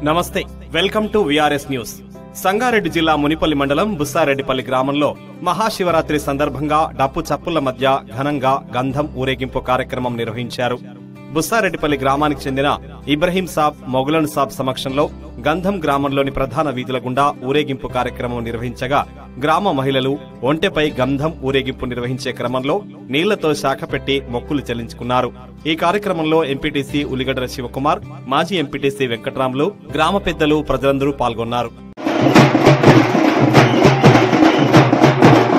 నమస్తే welcome to VRS news Sangareddy జిల్లా మునిపల్లి మండలం బుస్సారెడ్డిపల్లి గ్రామంలో మహాశివరాత్రి సందర్భంగా డప్పు చప్పుల మధ్య ఘనంగా గంధం ఊరేగింపు కార్యక్రమం నిర్వహించారు బుస్సారెడ్డిపల్లి గ్రామానికి చెందిన ఇబ్రహీం సాబ్ మొగులన్ సాబ్ సమక్షంలో గంధం గ్రామంలోని ప్రధాన వీధుల గుండా ఊరేగింపు కార్యక్రమం నిర్వహించగా గ్రామ మహిళలు ఒంటెపై గంధం ఊరేగింపు నిర్వహించే క్రమంలో నీళ్లతో శాఖ పెట్టి మొక్కులు చెల్లించుకున్నారు ఈ కార్యక్రమంలో ఎంపీటీసీ ఉలిగడ్డ శివకుమార్ మాజీ ఎంపీటీసీ వెంకట్రాములు గ్రామ పెద్దలు ప్రజలందరూ పాల్గొన్నారు